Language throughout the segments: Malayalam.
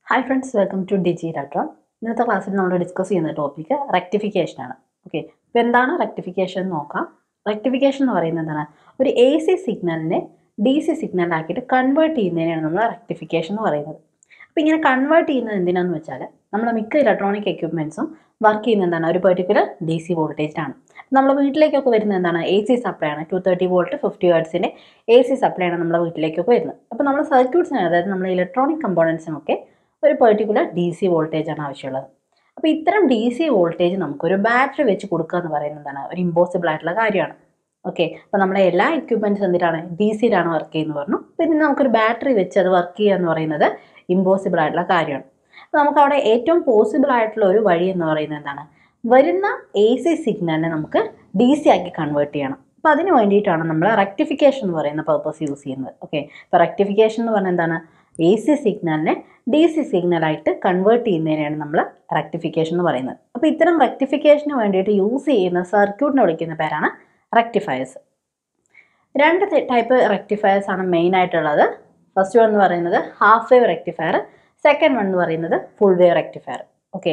hi friends welcome to Digi Datron ഇന്നത്തെ ക്ലാസ്സിൽ നമ്മൾ ഡിസ്കസ് ചെയ്യുന്ന ടോപ്പിക്ക് റെക്ടിഫിക്കേഷൻ ആണ് ഓക്കെ അപ്പോൾ എന്താണ് റെക്ടിഫിക്കേഷൻ എന്ന് നോക്കാം റെക്ടിഫിക്കേഷൻ എന്ന് പറയുന്നത് എന്താണ് ഒരു എ സി സിഗ്നലിനെ ഡി സി സിഗ്നലാക്കിയിട്ട് കൺവേർട്ട് ചെയ്യുന്നതിനാണ് നമ്മൾ റെക്ടിഫിക്കേഷൻ എന്ന് പറയുന്നത് അപ്പോൾ ഇങ്ങനെ കൺവേർട്ട് ചെയ്യുന്നത് എന്തിനാന്ന് വെച്ചാൽ നമ്മൾ മിക്ക ഇലക്ട്രോണിക് എക്യുപ്മെൻറ്റ്സും വർക്ക് ചെയ്യുന്നത് എന്താണ് ഒരു പെർട്ടിക്കുലർ ഡി സി വോൾട്ടേജിലാണ് നമ്മുടെ വീട്ടിലേക്കൊക്കെ വരുന്നത് എന്താണ് എ സി സപ്ലൈ ആണ് ടു തേർട്ടി വോൾട്ട് ഫിഫ്റ്റി വേർഡ്സിൻ്റെ എ സി സപ്ലൈ ആണ് നമ്മുടെ വീട്ടിലേക്കൊക്കെ വരുന്നത് അപ്പോൾ നമ്മൾ സർക്യൂട്ട്സിന് അതായത് നമ്മുടെ ഇലക്ട്രോണിക് കമ്പോണൻസിനൊക്കെ ഒരു പെർട്ടിക്കുലർ ഡി സി വോൾട്ടേജ് ആണ് ആവശ്യമുള്ളത് അപ്പോൾ ഇത്തരം ഡി സി വോൾട്ടേജ് നമുക്കൊരു ബാറ്ററി വെച്ച് കൊടുക്കുക എന്ന് പറയുന്നതാണ് ഒരു ഇമ്പോസിബിൾ ആയിട്ടുള്ള കാര്യമാണ് ഓക്കെ അപ്പോൾ നമ്മുടെ എല്ലാ എക്യുപ്മെൻറ്റ്സ് എന്തിനാണ് ഡി സിയിലാണ് വർക്ക് ചെയ്യുന്നത് പറഞ്ഞു പിന്നെ നമുക്കൊരു ബാറ്ററി വെച്ച് അത് വർക്ക് ചെയ്യുക എന്ന് പറയുന്നത് ഇമ്പോസിബിൾ ആയിട്ടുള്ള കാര്യമാണ് അപ്പോൾ നമുക്ക് അവിടെ ഏറ്റവും പോസിബിൾ ആയിട്ടുള്ള ഒരു വഴി എന്ന് പറയുന്നത് എന്താണ് വരുന്ന എ സി സിഗ്നലിനെ നമുക്ക് ഡി സി ആക്കി കൺവേർട്ട് ചെയ്യണം അപ്പോൾ അതിന് വേണ്ടിയിട്ടാണ് നമ്മൾ റെക്ടിഫിക്കേഷൻ എന്ന് പറയുന്ന പർപ്പസ് യൂസ് ചെയ്യുന്നത് ഓക്കെ ഇപ്പോൾ റെക്ടിഫിക്കേഷൻ എന്ന് പറഞ്ഞാൽ എന്താണ് എ സി സിഗ്നലിനെ ഡി സി സിഗ്നലായിട്ട് കൺവേർട്ട് ചെയ്യുന്നതിനെയാണ് നമ്മൾ റെക്ടിഫിക്കേഷൻ എന്ന് പറയുന്നത് അപ്പോൾ ഇത്തരം റെക്ടിഫിക്കേഷന് വേണ്ടിയിട്ട് യൂസ് ചെയ്യുന്ന സർക്യൂട്ടിനെ വിളിക്കുന്ന പേരാണ് റെക്ടിഫയേഴ്സ് രണ്ട് ടൈപ്പ് റെക്ടിഫയേഴ്സ് ആണ് മെയിൻ ആയിട്ടുള്ളത് ഫസ്റ്റ് വൺ എന്ന് പറയുന്നത് half wave rectifier second one എന്ന് പറയുന്നത് full wave rectifier okay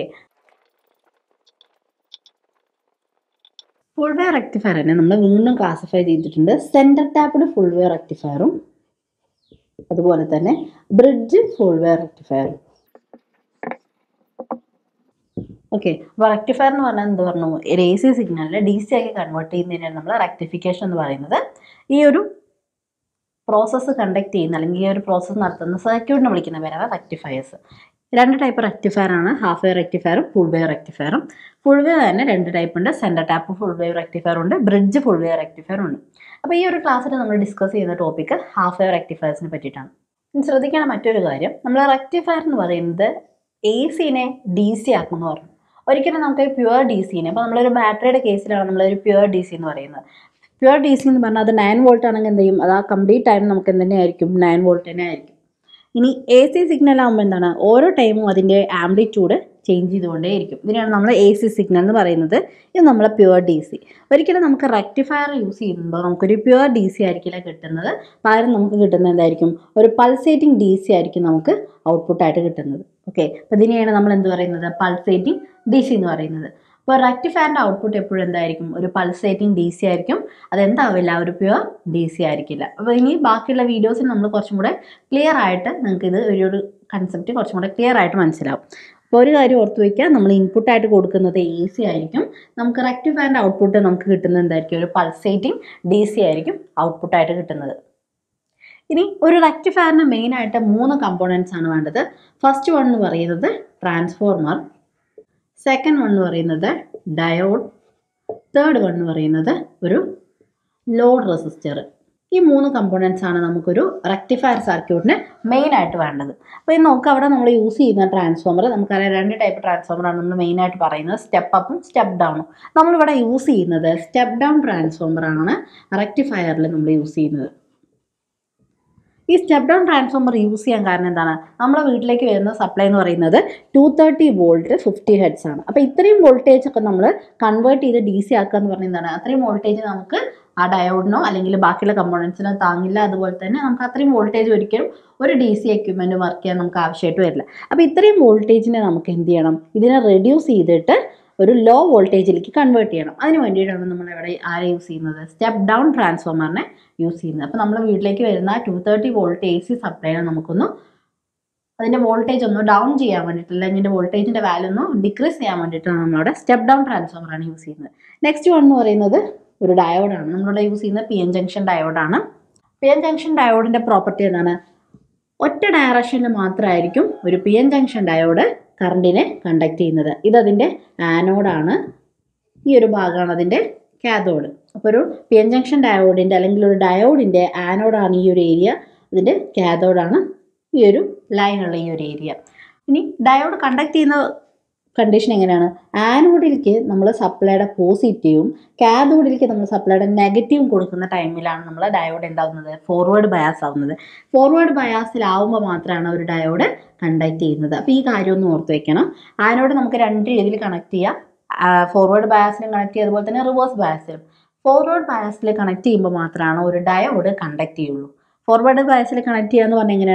full wave റെക്ടിഫയറിനെ നമ്മൾ വീണ്ടും ക്ലാസിഫൈ ചെയ്തിട്ടുണ്ട് സെൻറ്റർ ടാപ്ഡ് ഫുൾ വേവ് റെക്ടിഫയറും അതുപോലെ തന്നെ ബ്രിഡ്ജ് ഫുൾ വേവ് റെക്ടിഫയറും ഓക്കെ അപ്പോൾ റെക്ടിഫയർ എന്ന് പറഞ്ഞാൽ എന്ത് പറഞ്ഞു ഒരു എ സി സിഗ്നലിനെ ഡി സി ആക്കി കൺവേർട്ട് ചെയ്യുന്നതിനാണ് നമ്മൾ റെക്ടിഫിക്കേഷൻ എന്ന് പറയുന്നത് ഈ ഒരു പ്രോസസ്സ് കണ്ടക്ട് ചെയ്യുന്ന അല്ലെങ്കിൽ ഈ ഒരു പ്രോസസ്സ് നടത്തുന്ന സർക്യൂട്ടിനെ വിളിക്കുന്ന പേരാണ് റെക്ടിഫയേഴ്സ് രണ്ട് ടൈപ്പ് റെക്ടിഫയർ ആണ് ഹാഫ് വേവ് റെക്ടിഫയറും ഫുൾ വേവ് റെക്ടിഫയറും ഫുൾ വേവ് തന്നെ രണ്ട് ടൈപ്പ് ഉണ്ട് centre tap full wave rectifier ഉണ്ട് ബ്രിഡ്ജ് ഫുൾ വേവ് റെക്ടിഫയർ ഉണ്ട് അപ്പോൾ ഈ ഒരു ക്ലാസ്സിൽ നമ്മൾ ഡിസ്കസ് ചെയ്യുന്ന ടോപ്പിക്ക് ഹാഫ് വേവ് റെക്ടിഫയേഴ്സിനെ പറ്റിയിട്ടാണ് ഇനി ശ്രദ്ധിക്കേണ്ട മറ്റൊരു കാര്യം നമ്മൾ റെക്ടിഫയർ എന്ന് പറയുന്നത് എ സിനെ ഡി സി ആക്കുമെന്ന് പറഞ്ഞു ഒരിക്കലും നമുക്ക് പ്യുവർ ഡി സിനെ അപ്പോൾ നമ്മളൊരു ബാറ്ററിയുടെ കേസിലാണ് നമ്മളൊരു പ്യുവർ ഡി സി എന്ന് പറയുന്നത് പ്യുവർ ഡി സി എന്ന് പറഞ്ഞാൽ അത് നയൻ വോൾട്ട് ആണെങ്കിൽ എന്ത് ചെയ്യും അത് ആ കംപ്ലീറ്റ് ടൈം നമുക്ക് എന്ത് തന്നെയായിരിക്കും നയൻ വോൾട്ട് തന്നെ ആയിരിക്കും ഇനി എ സി സിഗ്നൽ ആകുമ്പോൾ എന്താണ് ഓരോ ടൈമും അതിൻ്റെ ആംപ്ലിറ്റ്യൂഡ് ചേഞ്ച് ചെയ്തുകൊണ്ടേയിരിക്കും ഇതിനാണ് നമ്മൾ എ സി സിഗ്നൽ എന്ന് പറയുന്നത് ഇത് നമ്മളെ പ്യുവർ ഡി സി ഒരിക്കലും നമുക്ക് റെക്ടിഫയർ യൂസ് ചെയ്യുമ്പോൾ നമുക്കൊരു പ്യുവർ ഡി സി ആയിരിക്കില്ല കിട്ടുന്നത് പകരം നമുക്ക് കിട്ടുന്നത് എന്തായിരിക്കും ഒരു പൾസേറ്റിംഗ് ഡി സി ആയിരിക്കും നമുക്ക് ഔട്ട്പുട്ടായിട്ട് കിട്ടുന്നത് ഓക്കെ അപ്പോൾ ഇതിനെയാണ് നമ്മൾ എന്ത് പറയുന്നത് പൾസേറ്റിംഗ് ഡി സി എന്ന് പറയുന്നത് അപ്പോൾ റെക്ടിഫയറിൻ്റെ ഔട്ട്പുട്ട് എപ്പോഴും എന്തായിരിക്കും ഒരു പൾസേറ്റിംഗ് ഡി സി ആയിരിക്കും അതെന്താവില്ല ഒരു പ്യുവർ ഡി സി ആയിരിക്കില്ല അപ്പോൾ ഇനി ബാക്കിയുള്ള വീഡിയോസിൽ നമ്മൾ കുറച്ചും കൂടെ ക്ലിയർ ആയിട്ട് നിങ്ങൾക്ക് ഇത് ഒരു ഒരു കൺസെപ്റ്റ് കുറച്ചും കൂടെ ക്ലിയർ ആയിട്ട് മനസ്സിലാവും അപ്പോൾ ഒരു കാര്യം ഓർത്ത് വയ്ക്കുക നമ്മൾ ഇൻപുട്ടായിട്ട് കൊടുക്കുന്നത് എ സി ആയിരിക്കും നമുക്ക് റെക്ടിഫയറിൻ്റെ ഔട്ട്പുട്ട് നമുക്ക് കിട്ടുന്നത് എന്തായിരിക്കും ഒരു പൾസേറ്റിംഗ് ഡി സി ആയിരിക്കും ഔട്ട്പുട്ടായിട്ട് കിട്ടുന്നത് ഇനി ഒരു റെക്ടിഫയറിന് മെയിനായിട്ട് മൂന്ന് കമ്പോണൻസ് ആണ് വേണ്ടത് ഫസ്റ്റ് വൺ എന്ന് പറയുന്നത് ട്രാൻസ്ഫോർമർ സെക്കൻഡ് വൺ എന്ന് പറയുന്നത് ഡയോഡ് തേർഡ് വൺ എന്ന് പറയുന്നത് ഒരു ലോഡ് റെസിസ്റ്റർ ഈ മൂന്ന് കമ്പോണൻസ് ആണ് നമുക്കൊരു റെക്ടിഫയർ സർക്യൂട്ടിന് മെയിൻ ആയിട്ട് വേണ്ടത് അപ്പോൾ ഇത് നോക്കുക അവിടെ നമ്മൾ യൂസ് ചെയ്യുന്ന ട്രാൻസ്ഫോമർ നമുക്കറിയാം രണ്ട് ടൈപ്പ് ട്രാൻസ്ഫോമറാണ് നമ്മൾ മെയിൻ ആയിട്ട് പറയുന്നത് സ്റ്റെപ്പ് അപ്പും സ്റ്റെപ്പ് ഡൗണും നമ്മളിവിടെ യൂസ് ചെയ്യുന്നത് സ്റ്റെപ്പ് ഡൗൺ ട്രാൻസ്ഫോമറാണ് റെക്ടിഫയറിൽ നമ്മൾ യൂസ് ചെയ്യുന്നത് ഈ സ്റ്റെപ്പ് ഡൗൺ ട്രാൻസ്ഫോമർ യൂസ് ചെയ്യാൻ കാരണം എന്താണ് നമ്മുടെ വീട്ടിലേക്ക് വരുന്ന സപ്ലൈ എന്ന് പറയുന്നത് two thirty volt fifty hertz ആണ് അപ്പോൾ ഇത്രയും വോൾട്ടേജ് ഒക്കെ നമ്മൾ കൺവേർട്ട് ചെയ്ത് ഡി സി ആക്കുക എന്ന് പറഞ്ഞാൽ എന്താണ് അത്രയും വോൾട്ടേജ് നമുക്ക് ആ ഡയോഡിനോ അല്ലെങ്കിൽ ബാക്കിയുള്ള കമ്പോണൻസിനോ താങ്ങില്ല അതുപോലെ തന്നെ നമുക്ക് അത്രയും വോൾട്ടേജ് ഒരിക്കലും ഒരു ഡി സി എക്യുപ്മെൻറ്റ് വർക്ക് ചെയ്യാൻ നമുക്ക് ആവശ്യമായിട്ട് വരില്ല അപ്പോൾ ഇത്രയും വോൾട്ടേജിനെ നമുക്ക് എന്ത് ചെയ്യണം ഇതിനെ റെഡ്യൂസ് ചെയ്തിട്ട് ഒരു ലോ വോൾട്ടേജിലേക്ക് കൺവേർട്ട് ചെയ്യണം അതിന് വേണ്ടിയിട്ടാണ് നമ്മൾ ഇവിടെ ആരെ യൂസ് ചെയ്യുന്നത് സ്റ്റെപ്പ് ഡൗൺ ട്രാൻസ്ഫോമറിനെ യൂസ് ചെയ്യുന്നത് അപ്പോൾ നമ്മുടെ വീട്ടിലേക്ക് വരുന്ന two thirty volt A C സപ്ലൈനെ നമുക്കൊന്ന് അതിൻ്റെ വോൾട്ടേജ് ഒന്ന് ഡൗൺ ചെയ്യാൻ വേണ്ടിയിട്ട് അല്ലെങ്കിൽ അതിൻ്റെ വോൾട്ടേജിൻ്റെ വാല്യൂ ഒന്ന് ഡിക്രീസ് ചെയ്യാൻ വേണ്ടിയിട്ടാണ് നമ്മളവിടെ സ്റ്റെപ്പ് ഡൗൺ ട്രാൻസ്ഫോമറാണ് യൂസ് ചെയ്യുന്നത് നെക്സ്റ്റ് വൺ എന്ന് പറയുന്നത് ഒരു ഡയോഡാണ് നമ്മളിവിടെ യൂസ് ചെയ്യുന്ന പി എൻ ജംഗ്ഷൻ ഡയോഡാണ് പി എൻ ജംഗ്ഷൻ ഡയോഡിൻ്റെ പ്രോപ്പർട്ടി എന്താണ് ഒറ്റ ഡയറക്ഷനിൽ മാത്രമായിരിക്കും ഒരു പി എൻ ജംഗ്ഷൻ ഡയോഡ് കറണ്ടിനെ കണ്ടക്ട് ചെയ്യുന്നത് ഇതതിൻ്റെ ആനോഡാണ് ഈ ഒരു ഭാഗമാണ് അതിൻ്റെ കാഥോഡ് അപ്പോൾ ഒരു പി എൻ ജംഗ്ഷൻ ഡയോഡിൻ്റെ അല്ലെങ്കിൽ ഒരു ഡയോഡിൻ്റെ ആനോഡാണ് ഈ ഒരു ഏരിയ അതിൻ്റെ കാഥോഡാണ് ഈ ഒരു ലൈനുള്ള ഈ ഒരു ഏരിയ ഇനി ഡയോഡ് കണ്ടക്ട് ചെയ്യുന്ന കണ്ടീഷൻ എങ്ങനെയാണ് ആനോഡിലേക്ക് നമ്മൾ സപ്ലൈയുടെ പോസിറ്റീവും കാഥോഡിലേക്ക് നമ്മൾ സപ്ലൈയുടെ നെഗറ്റീവും കൊടുക്കുന്ന ടൈമിലാണ് നമ്മൾ ഡയോഡ് എന്താവുന്നത് ഫോർവേഡ് ബയാസ് ആവുന്നത് ഫോർവേഡ് ബയാസിലാവുമ്പോൾ മാത്രമാണ് ഒരു ഡയോഡ് കണ്ടക്ട് ചെയ്യുന്നത് അപ്പോൾ ഈ കാര്യം ഒന്ന് ഓർത്ത് വെക്കണം ആനോഡ് നമുക്ക് രണ്ട് രീതിയിൽ കണക്ട് ചെയ്യാം ഫോർവേഡ് ബയാസിലും കണക്ട് ചെയ്യുക അതുപോലെ തന്നെ റിവേഴ്സ് ബയാസിലും ഫോർവേഡ് ബയാസിൽ കണക്ട് ചെയ്യുമ്പോൾ മാത്രമാണ് ഒരു ഡയോഡ് കണ്ടക്ട് ചെയ്യുള്ളൂ ഫോർവേഡ് ബയാസിൽ കണക്ട് ചെയ്യുക എന്ന് പറഞ്ഞാൽ എങ്ങനെയാണ്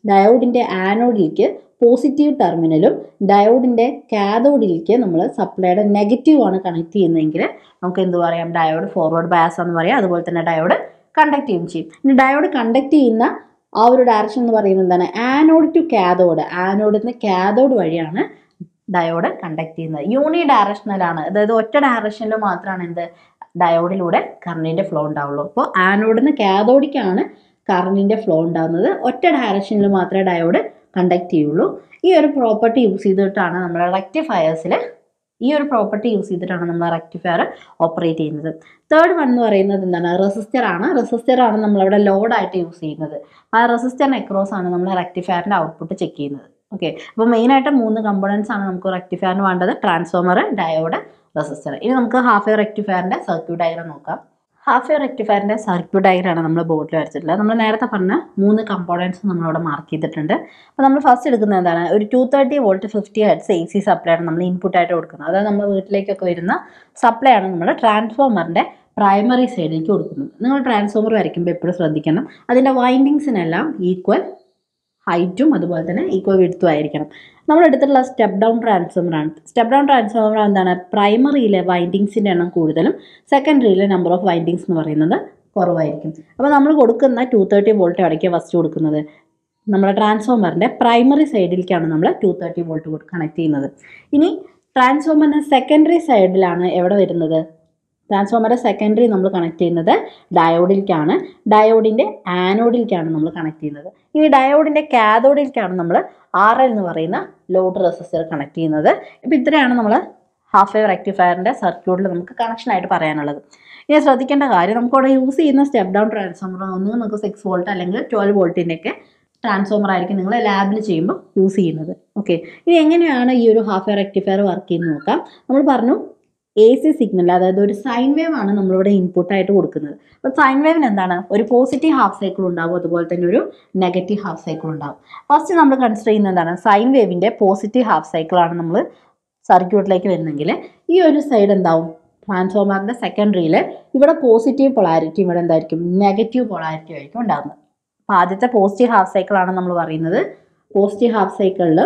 ഡയോഡിൻ്റെ ആനോഡിലേക്ക് പോസിറ്റീവ് ടെർമിനലും ഡയോഡിൻ്റെ കാഥോഡിലേക്ക് നമ്മൾ സപ്ലൈയുടെ നെഗറ്റീവ് ആണ് കണക്ട് ചെയ്യുന്നതെങ്കിൽ നമുക്ക് എന്ത് പറയാം ഡയോഡ് ഫോർവേഡ് ബയാസ് എന്ന് പറയാം അതുപോലെ തന്നെ ഡയോഡ് കണ്ടക്ട് ചെയ്യും ചെയ്യും ഇനി ഡയോഡ് കണ്ടക്ട് ചെയ്യുന്ന ആ ഒരു ഡയറക്ഷൻ എന്ന് പറയുന്നത് എന്താണ് ആനോഡ് ടു കാഥോഡ് ആനോഡിൽ നിന്ന് കാഥോഡ് വഴിയാണ് ഡയോഡ് കണ്ടക്ട് ചെയ്യുന്നത് യൂണി ഡയറക്ഷണലാണ് അതായത് ഒറ്റ ഡയറക്ഷനിൽ മാത്രമാണ് എന്ത് ഡയോഡിലൂടെ കറണ്ടിൻ്റെ ഫ്ലോ ഉണ്ടാവുള്ളൂ അപ്പോൾ ആനോഡിൽ നിന്ന് കാഥോഡിക്കാണ് കറണ്ടിൻ്റെ ഫ്ലോ ഉണ്ടാകുന്നത് ഒറ്റ ഡയറക്ഷനിൽ മാത്രമേ ഡയോഡ് കണ്ടക്ട് ചെയ്യുള്ളൂ ഈ ഒരു പ്രോപ്പർട്ടി യൂസ് ചെയ്തിട്ടാണ് നമ്മൾ റെക്ടിഫയേഴ്സിൽ ഈ ഒരു പ്രോപ്പർട്ടി യൂസ് ചെയ്തിട്ടാണ് നമ്മൾ റെക്ടിഫയർ ഓപ്പറേറ്റ് ചെയ്യുന്നത് തേർഡ് വൺ എന്ന് പറയുന്നത് എന്താണ് റെസിസ്റ്റർ ആണ് റെസിസ്റ്റർ ആണ് നമ്മളവിടെ ലോഡായിട്ട് യൂസ് ചെയ്യുന്നത് ആ റെസിസ്റ്ററിന് അക്രോസ് ആണ് നമ്മൾ റെക്ടിഫയറിൻ്റെ ഔട്ട്പുട്ട് ചെക്ക് ചെയ്യുന്നത് ഓക്കെ അപ്പോൾ മെയിനായിട്ട് മൂന്ന് കമ്പോണൻസ് ആണ് നമുക്ക് റെക്ടിഫയറിന് വേണ്ടത് ട്രാൻസ്ഫോമർ ഡയോഡ് റെസിസ്റ്റർ ഇനി നമുക്ക് ഹാഫ് ഇയർ റെക്ടിഫയറിൻ്റെ സർക്യൂട്ട് ഡയഗ്രാം നോക്കാം ഹാഫ് ഇയർ റെക്ടിഫയറിൻ്റെ സർക്യൂട്ട് ഡയഗ്രാണ് നമ്മൾ ബോർഡിൽ വരച്ചിട്ടുള്ളത് നമ്മൾ നേരത്തെ പറഞ്ഞ മൂന്ന് കമ്പോണൻസ് നമ്മളവിടെ മാർക്ക് ചെയ്തിട്ടുണ്ട് അപ്പോൾ നമ്മൾ ഫസ്റ്റ് എടുക്കുന്നത് എന്താണ് ഒരു two thirty volt fifty hertz A C supply ആണ് നമ്മൾ ഇൻപുട്ട് ആയിട്ട് കൊടുക്കുന്നത് അതായത് നമ്മൾ വീട്ടിലേക്കൊക്കെ വരുന്ന സപ്ലൈ ആണ് നമ്മൾ ട്രാൻസ്ഫോമറിൻ്റെ പ്രൈമറി സൈഡിലേക്ക് കൊടുക്കുന്നത് നിങ്ങൾ ട്രാൻസ്ഫോമർ വരയ്ക്കുമ്പോൾ എപ്പോഴും ശ്രദ്ധിക്കണം അതിൻ്റെ വൈൻഡിങ്സിനെല്ലാം ഈക്വൽ ഹൈറ്റും അതുപോലെ തന്നെ ഈക്വൽ വിടുത്തും ആയിരിക്കണം നമ്മൾ എടുത്തിട്ടുള്ള സ്റ്റെപ്പ് ഡൗൺ ട്രാൻസ്ഫോമറാണ് സ്റ്റെപ്പ് ഡൗൺ ട്രാൻസ്ഫോമർ എന്താണ് പ്രൈമറിയിലെ വൈൻഡിങ്സിൻ്റെ എണ്ണം കൂടുതലും സെക്കൻഡറിയിലെ നമ്പർ ഓഫ് വൈൻഡിങ്സ് എന്ന് പറയുന്നത് കുറവായിരിക്കും അപ്പോൾ നമ്മൾ കൊടുക്കുന്ന ടു തേർട്ടി വോൾട്ട് ഇടയ്ക്ക് ഫസ്റ്റ് കൊടുക്കുന്നത് നമ്മുടെ ട്രാൻസ്ഫോമറിൻ്റെ പ്രൈമറി സൈഡിലേക്കാണ് നമ്മൾ ടു തേർട്ടി വോൾട്ട് കണക്ട് ചെയ്യുന്നത് ഇനി ട്രാൻസ്ഫോമറിൻ്റെ സെക്കൻഡറി സൈഡിലാണ് എവിടെ വരുന്നത് ട്രാൻസ്ഫോമറിൻ്റെ സെക്കൻഡറി നമ്മൾ കണക്ട് ചെയ്യുന്നത് ഡയോഡിലേക്കാണ് ഡയോഡിൻ്റെ ആനോഡിലേക്കാണ് നമ്മൾ കണക്ട് ചെയ്യുന്നത് ഇനി ഡയോഡിൻ്റെ കാഥോഡിലേക്കാണ് നമ്മൾ ആർ എൽ എന്ന് പറയുന്ന ലോഡ് റെസിസ്റ്റർ കണക്ട് ചെയ്യുന്നത് ഇപ്പോൾ ഇത്രയാണ് നമ്മൾ ഹാഫ് വേവ് റെക്ടിഫയറിൻ്റെ സർക്യൂട്ടിൽ നമുക്ക് കണക്ഷനായിട്ട് പറയാനുള്ളത് ഇനി ശ്രദ്ധിക്കേണ്ട കാര്യം നമുക്കവിടെ യൂസ് ചെയ്യുന്ന സ്റ്റെപ്പ് ഡൗൺ ട്രാൻസ്ഫോമർ ഒന്ന് നമുക്ക് സിക്സ് വോൾട്ട് അല്ലെങ്കിൽ ട്വൽവ് വോൾട്ടിൻ്റെയൊക്കെ ട്രാൻസ്ഫോമർ ആയിരിക്കും നിങ്ങൾ ലാബിൽ ചെയ്യുമ്പോൾ യൂസ് ചെയ്യുന്നത് ഓക്കെ ഇനി എങ്ങനെയാണ് ഈ ഒരു ഹാഫ് വെയർ റെക്ടിഫയർ വർക്ക് ചെയ്യുന്നത് നോക്കാം നമ്മൾ പറഞ്ഞു എ സി സിഗ്നൽ അതായത് ഒരു സൈൻ വേവ് ആണ് നമ്മളിവിടെ ഇൻപുട്ടായിട്ട് കൊടുക്കുന്നത് അപ്പോൾ സൈൻ വേവിന് എന്താണ് ഒരു പോസിറ്റീവ് ഹാഫ് സൈക്കിൾ ഉണ്ടാവും അതുപോലെ തന്നെ ഒരു നെഗറ്റീവ് ഹാഫ് സൈക്കിൾ ഉണ്ടാവും ഫസ്റ്റ് നമ്മൾ കൺസിഡർ ചെയ്യുന്നത് എന്താണ് സൈൻ വേവിൻ്റെ പോസിറ്റീവ് ഹാഫ് സൈക്കിളാണ് നമ്മൾ സർക്യൂട്ടിലേക്ക് വരുന്നെങ്കിൽ ഈ ഒരു സൈഡ് എന്താവും ട്രാൻസ്ഫോമറിൻ്റെ സെക്കൻഡറിയിൽ ഇവിടെ പോസിറ്റീവ് പൊളാരിറ്റി ഇവിടെ എന്തായിരിക്കും നെഗറ്റീവ് പൊളാരിറ്റി ആയിരിക്കും ഉണ്ടാകുന്നത് അപ്പോൾ ആദ്യത്തെ പോസിറ്റീവ് ഹാഫ് സൈക്കിളാണ് നമ്മൾ പറയുന്നത് പോസിറ്റീവ് ഹാഫ് സൈക്കിളിൽ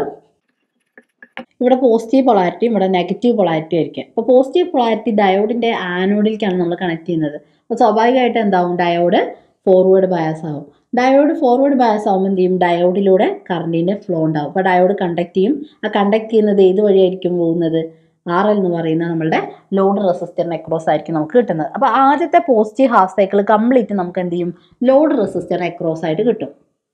ഇവിടെ പോസിറ്റീവ് പൊളാരിറ്റി ഇവിടെ നെഗറ്റീവ് പൊളാരിറ്റി ആയിരിക്കും അപ്പോൾ പോസിറ്റീവ് പൊളാരിറ്റി ഡയോഡിൻ്റെ ആനോഡിലേക്കാണ് നമ്മൾ കണക്ട് ചെയ്യുന്നത് അപ്പോൾ സ്വാഭാവികമായിട്ട് എന്താവും ഡയോഡ് ഫോർവേഡ് ബയാസ് ആവും ഡയോഡ് ഫോർവേഡ് ബയാസ് ആവുമ്പോൾ എന്ത് ചെയ്യും ഡയോഡിലൂടെ കറണ്ടിൻ്റെ ഫ്ലോ ഉണ്ടാവും അപ്പോൾ ഡയോഡ് കണ്ടക്ട് ചെയ്യും ആ കണ്ടക്ട് ചെയ്യുന്നത് ഏത് വഴിയായിരിക്കും പോകുന്നത് ആർ എൽ എന്ന് പറയുന്ന നമ്മളുടെ ലോഡ് റെസിസ്റ്ററിന് അക്രോസ് ആയിരിക്കും നമുക്ക് കിട്ടുന്നത് അപ്പോൾ ആദ്യത്തെ പോസിറ്റീവ് ഹാഫ് സൈക്കിൾ കംപ്ലീറ്റ് നമുക്ക് എന്ത് ചെയ്യും ലോഡ് റെസിസ്റ്ററിന് അക്രോസ് ആയിട്ട് കിട്ടും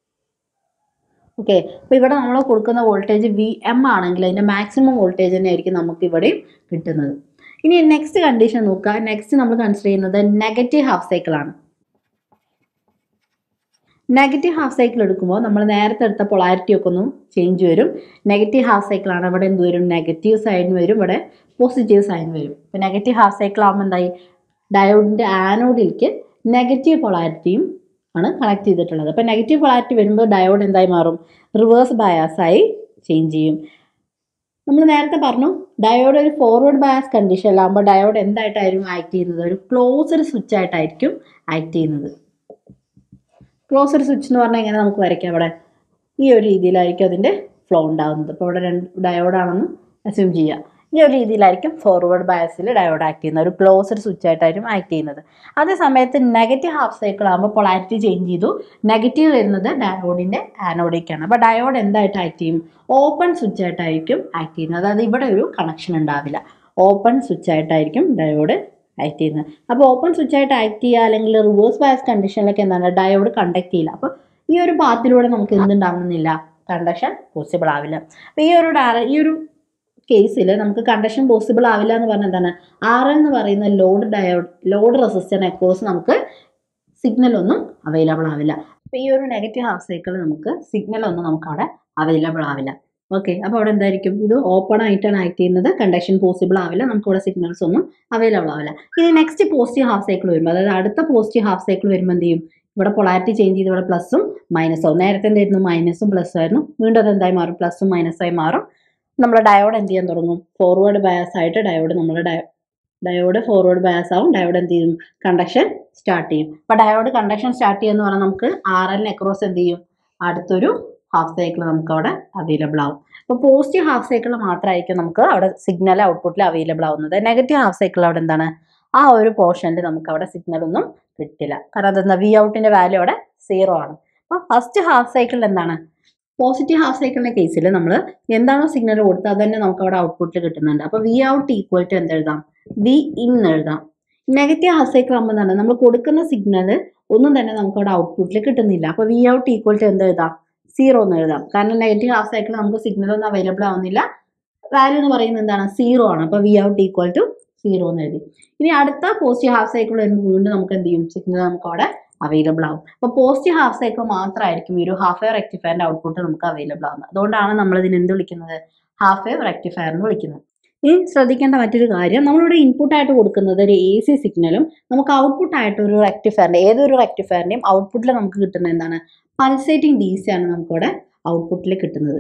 ഓക്കെ അപ്പോൾ ഇവിടെ നമ്മൾ കൊടുക്കുന്ന വോൾട്ടേജ് വി എം ആണെങ്കിൽ അതിൻ്റെ മാക്സിമം വോൾട്ടേജ് തന്നെ ആയിരിക്കും നമുക്ക് ഇവിടെയും കിട്ടുന്നത് ഇനി നെക്സ്റ്റ് കണ്ടീഷൻ നോക്കുക നെക്സ്റ്റ് നമ്മൾ കൺസിഡർ ചെയ്യുന്നത് നെഗറ്റീവ് ഹാഫ് സൈക്കിളാണ് നെഗറ്റീവ് ഹാഫ് സൈക്കിൾ എടുക്കുമ്പോൾ നമ്മൾ നേരത്തെ എടുത്ത പൊളാരിറ്റി ഒക്കെ ഒന്ന് ചേഞ്ച് വരും നെഗറ്റീവ് ഹാഫ് സൈക്കിളാണ് ഇവിടെ എന്ത് വരും നെഗറ്റീവ് സൈൻ വരും ഇവിടെ പോസിറ്റീവ് സൈൻ വരും ഇപ്പോൾ നെഗറ്റീവ് ഹാഫ് സൈക്കിൾ ആകുമ്പോൾ എന്തായി ഡയോഡിൻ്റെ ആനോഡിലേക്ക് നെഗറ്റീവ് പൊളാരിറ്റിയും ആണ് കണക്ട് ചെയ്തിട്ടുള്ളത് അപ്പോൾ നെഗറ്റീവ് പൊളാരിറ്റി വരുമ്പോൾ ഡയോഡ് എന്തായി മാറും റിവേഴ്സ് ബയാസായി ചേഞ്ച് ചെയ്യും നമ്മൾ നേരത്തെ പറഞ്ഞു ഡയോഡ് ഒരു ഫോർവേഡ് ബയാസ് കണ്ടീഷനിലാകുമ്പോൾ ഡയോഡ് എന്തായിട്ടായിരിക്കും ആക്ട് ചെയ്യുന്നത് ഒരു ക്ലോസ്ഡ് സ്വിച്ച് ആയിട്ടായിരിക്കും ആക്ട് ചെയ്യുന്നത് ക്ലോസ്ഡ് സ്വിച്ച് എന്ന് പറഞ്ഞാൽ എങ്ങനെ നമുക്ക് വരയ്ക്കാം അവിടെ ഈ ഒരു രീതിയിലായിരിക്കും അതിൻ്റെ ഫ്ലോ ഉണ്ടാകുന്നത് ഇപ്പോൾ ഇവിടെ രണ്ട് ഡയോഡാണെന്ന് അസ്യൂം ചെയ്യുക ഈ ഒരു രീതിയിലായിരിക്കും ഫോർവേഡ് ബയസിൽ ഡയോഡ് ആക്ട് ചെയ്യുന്നത് ഒരു ക്ലോസ്ഡ് സ്വിച്ച് ആയിട്ടായിരിക്കും ആക്ട് ചെയ്യുന്നത് അതേ സമയത്ത് നെഗറ്റീവ് ഹാഫ് സൈക്കിൾ ആകുമ്പോൾ പൊളാരിറ്റി ചേഞ്ച് ചെയ്തു നെഗറ്റീവ് വരുന്നത് ഡയോഡിൻ്റെ ആനോഡിക്കാണ് അപ്പോൾ ഡയോഡ് എന്തായിട്ട് ആക്ട് ചെയ്യും ഓപ്പൺ സ്വിച്ച് ആയിട്ടായിരിക്കും ആക്ട് ചെയ്യുന്നത് അതായത് ഇവിടെ ഒരു കണക്ഷൻ ഉണ്ടാവില്ല ഓപ്പൺ സ്വിച്ച് ആയിട്ടായിരിക്കും ഡയോഡ് ആക്ട് ചെയ്യുന്നത് അപ്പോൾ ഓപ്പൺ സ്വിച്ച് ആയിട്ട് ആക്ട് ചെയ്യുക അല്ലെങ്കിൽ റിവേഴ്സ് ബയസ് കണ്ടീഷനിലൊക്കെ എന്താണ് ഡയോഡ് കണ്ടക്ട് ചെയ്യില്ല അപ്പോൾ ഈ ഒരു പാത്തിലൂടെ നമുക്ക് എന്തുണ്ടാവുന്നില്ല കണ്ടക്ഷൻ പോസിബിൾ ആവില്ല അപ്പോൾ ഈ ഒരു ഡയറ ഈ ഒരു കേസിൽ നമുക്ക് കണ്ടക്ഷൻ പോസിബിൾ ആവില്ല എന്ന് പറഞ്ഞാൽ എന്താണ് ആർ എന്ന് പറയുന്ന ലോഡ് ഡയോഡ് ലോഡ് റെസിസ്റ്ററിന് അക്കോസ് നമുക്ക് സിഗ്നൽ ഒന്നും അവൈലബിൾ ആവില്ല അപ്പോൾ ഈ ഒരു നെഗറ്റീവ് ഹാഫ് സൈക്കിൾ നമുക്ക് സിഗ്നൽ ഒന്നും നമുക്ക് അവിടെ അവൈലബിൾ ആവില്ല ഓക്കെ അപ്പോൾ അവിടെ എന്തായിരിക്കും ഇത് ഓപ്പൺ ആയിട്ടാണ് ആക്ട് ചെയ്യുന്നത് കണ്ടക്ഷൻ പോസിബിൾ ആവില്ല നമുക്ക് ഇവിടെ സിഗ്നൽസ് ഒന്നും അവൈലബിൾ ആവില്ല ഇനി നെക്സ്റ്റ് പോസിറ്റീവ് ഹാഫ് സൈക്കിൾ വരുമ്പോൾ അതായത് അടുത്ത പോസിറ്റീവ് ഹാഫ് സൈക്കിൾ വരുമ്പോൾ എന്ത് ചെയ്യും ഇവിടെ പൊളാരിറ്റി ചേഞ്ച് ചെയ്ത് ഇവിടെ പ്ലസും മൈനസും നേരത്തെ എന്തായിരുന്നു മൈനസും പ്ലസും ആയിരുന്നു വീണ്ടും അത് എന്തായി മാറും പ്ലസും മൈനസായി മാറും നമ്മുടെ ഡയോഡ് എന്ത് ചെയ്യാൻ തുടങ്ങും ഫോർവേഡ് ബയാസ് ആയിട്ട് ഡയോഡ് നമ്മുടെ ഡയോ ഡയോഡ് ഫോർവേഡ് ബയാസ് ആവും ഡയോഡ് എന്ത് ചെയ്യും കണ്ടക്ഷൻ സ്റ്റാർട്ട് ചെയ്യും അപ്പോൾ ഡയോഡ് കണ്ടക്ഷൻ സ്റ്റാർട്ട് ചെയ്യുമെന്ന് പറഞ്ഞാൽ നമുക്ക് ആർ എല്ലിന് അക്രോസ് എന്ത് ചെയ്യും അടുത്തൊരു ഹാഫ് സൈക്കിൾ നമുക്ക് അവിടെ അവൈലബിൾ ആവും അപ്പോൾ പോസിറ്റീവ് ഹാഫ് സൈക്കിൾ മാത്രമായിരിക്കും നമുക്ക് അവിടെ സിഗ്നൽ ഔട്ട്പുട്ടിൽ അവൈലബിൾ ആവുന്നത് നെഗറ്റീവ് ഹാഫ് സൈക്കിൾ അവിടെ എന്താണ് ആ ഒരു പോർഷനിൽ നമുക്ക് അവിടെ സിഗ്നൽ ഒന്നും കിട്ടില്ല കാരണം അതെന്താ വി ഔട്ടിന്റെ വാല്യൂ അവിടെ സീറോ ആണ് അപ്പോൾ ഫസ്റ്റ് ഹാഫ് സൈക്കിളിൽ എന്താണ് പോസിറ്റീവ് ഹാഫ് സൈക്കിളിന്റെ കേസിൽ നമ്മൾ എന്താണോ സിഗ്നൽ കൊടുത്തത് അത് തന്നെ നമുക്ക് അവിടെ ഔട്ട്പുട്ടിൽ കിട്ടുന്നുണ്ട് അപ്പോൾ വി ഔട്ട് ഈക്വൽ ടു എന്തെഴുതാം വി ഇൻ എഴുതാം നെഗറ്റീവ് ഹാഫ് സൈക്കിൾ ആകുമ്പോൾ എന്താണ് നമ്മൾ കൊടുക്കുന്ന സിഗ്നൽ ഒന്നും തന്നെ നമുക്ക് അവിടെ ഔട്ട്പുട്ടിൽ കിട്ടുന്നില്ല അപ്പോൾ വി ഔട്ട് ഈക്വൽ ടു എന്ത് എഴുതാം സീറോ എന്ന് എഴുതാം കാരണം നെഗറ്റീവ് ഹാഫ് സൈക്കിൾ നമുക്ക് സിഗ്നൽ ഒന്നും അവൈലബിൾ ആവുന്നില്ല വാല്യൂ എന്ന് പറയുന്നത് എന്താണ് സീറോ ആണ് അപ്പോൾ V out equal to zero എന്ന് എഴുതി ഇനി അടുത്ത പോസിറ്റീവ് ഹാഫ് സൈക്കിൾ വരുമ്പോൾ വീണ്ടും നമുക്ക് എന്ത് ചെയ്യും സിഗ്നൽ നമുക്ക് അവിടെ അവൈലബിൾ ആവും അപ്പോൾ പോസിറ്റീവ് ഹാഫ് സൈക്കിൾ മാത്രമായിരിക്കും ഈ ഒരു ഹാഫ് എയർ റെക്ടിഫയറിന്റെ ഔട്ട്പുട്ട് നമുക്ക് അവൈലബിൾ ആവുന്നത് അതുകൊണ്ടാണ് നമ്മൾ ഇതിന് എന്ത് വിളിക്കുന്നത് ഹാഫ് എയർ റെക്ടിഫയർ എന്ന് വിളിക്കുന്നത് ഇനി ശ്രദ്ധിക്കേണ്ട മറ്റൊരു കാര്യം നമ്മളിവിടെ ഇൻപുട്ട് ആയിട്ട് കൊടുക്കുന്നത് ഒരു എ സി സിഗ്നലും നമുക്ക് ഔട്ട്പുട്ട് ആയിട്ട് ഒരു റെക്ടിഫയറിന്റെ ഏതൊരു റെക്ടിഫയറിന്റെയും ഔട്ട്പുട്ടിൽ നമുക്ക് കിട്ടുന്നത് എന്താണ് പൾസേറ്റിംഗ് ഡി സി ആണ് നമുക്കിവിടെ ഔട്ട്പുട്ടിൽ കിട്ടുന്നത്